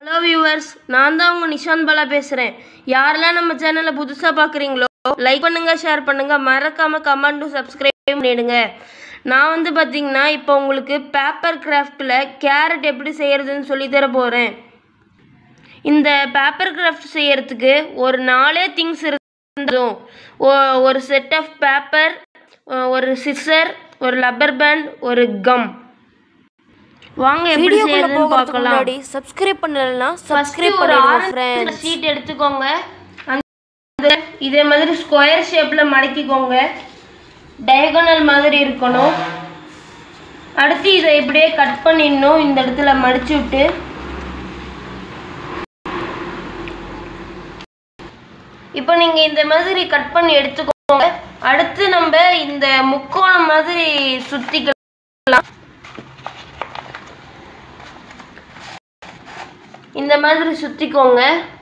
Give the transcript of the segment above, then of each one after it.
hello viewers நான் தான் உங்கள் நிஷாந்த் பாலா பேசுகிறேன் யாரெல்லாம் நம்ம சேனலை புதுசாக பார்க்குறீங்களோ லைக் பண்ணுங்கள் ஷேர் பண்ணுங்கள் மறக்காமல் கமெண்ட்டும் சப்ஸ்கிரைப் பண்ணிடுங்க நான் வந்து பார்த்தீங்கன்னா இப்போ உங்களுக்கு பேப்பர் கிராஃப்டில் கேரட் எப்படி செய்கிறதுன்னு சொல்லித்தர போகிறேன் இந்த பேப்பர் கிராஃப்ட் செய்யறதுக்கு ஒரு நாலே திங்ஸ் இருந்ததும் ஒ- ஒரு செட் ஆஃப் பேப்பர் ஒரு சிசர் ஒரு லப்பர் பேண்ட் ஒரு கம் வாங்க எப்படி வீடியோக்குள்ள செய்யறதுன்னு போகிறதுக்கு பார்க்கலாம் முன்னாடி சப்ஸ்கிரைப் பண்ணலைன்னா சப்ஸ்கிரைப் ஒரு பண்ணிடுங்க ஆரஞ்சு ஃப்ரெண்ட்ஸ் ஷீட் எடுத்துக்கோங்க அந்த இதே மாதிரி ஸ்கொயர் ஷேப்பில் மடக்கிக்கோங்க டயகனல் மாதிரி இருக்கணும் அடுத்து இதை இப்படியே கட் பண்ணிடணும் இந்த இடத்துல மடிச்சு விட்டு இப்போ நீங்கள் இந்த மாதிரி கட் பண்ணி எடுத்துக்கோங்க அடுத்து நம்ம இந்த முக்கோணம் மாதிரி சுற்றிக்கலாம் இந்த மாதிரி சுற்றிக்கோங்க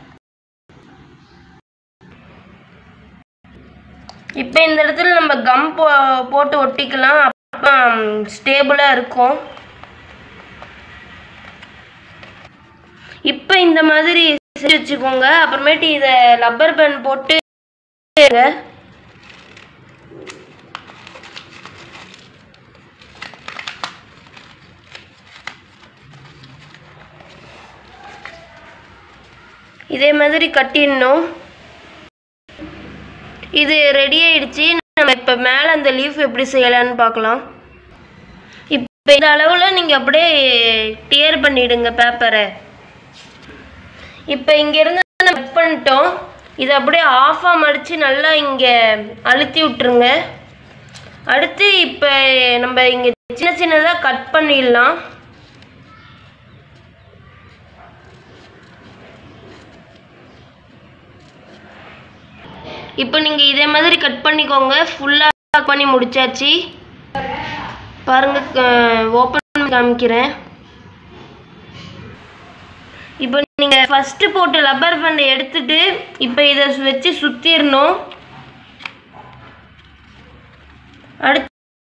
இப்போ இந்த இடத்துல நம்ம கம் போ போட்டு ஒட்டிக்கலாம் அப்போ ஸ்டேபிளாக இருக்கும் இப்போ இந்த மாதிரி செஞ்சு வச்சுக்கோங்க அப்புறமேட்டு இதை லப்பர் பேண்ட் போட்டு இதே மாதிரி கட்டிடணும் இது ரெடி ஆயிடுச்சு நம்ம இப்போ மேலே அந்த லீஃப் எப்படி செய்யலாம்னு பார்க்கலாம் இப்போ இந்த அளவில் நீங்கள் அப்படியே டியர் பண்ணிடுங்க பேப்பரை இப்போ இங்கேருந்து நம்ம கட் பண்ணிட்டோம் இதை அப்படியே ஆஃபாக மடித்து நல்லா இங்கே அழுத்தி விட்டுருங்க அடுத்து இப்போ நம்ம இங்கே சின்ன சின்னதாக கட் பண்ணிடலாம் இப்போ நீங்கள் இதே மாதிரி கட் பண்ணிக்கோங்க ஃபுல்லாக கட் பண்ணி முடிச்சாச்சு பாருங்க ஓப்பன் பண்ணி காமிக்கிறேன் இப்போ நீங்கள் ஃபஸ்ட்டு போட்டு லப்பர் பேண்டை எடுத்துட்டு இப்போ இதை வச்சு சுற்றிடணும் அடுத்து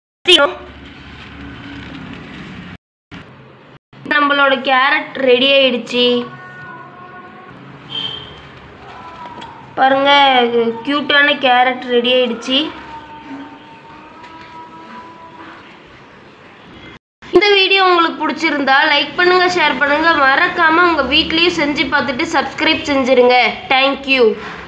நம்மளோட கேரட் ரெடி ஆயிடுச்சு பாருங்க க்யூட்டான கேரட் ரெடி ஆயிடுச்சு இந்த வீடியோ உங்களுக்கு பிடிச்சிருந்தா லைக் பண்ணுங்க ஷேர் பண்ணுங்க மறக்காம உங்க வீட்லயும் செஞ்சு பார்த்துட்டு சப்ஸ்கிரைப் செஞ்சிருங்க தேங்க்யூ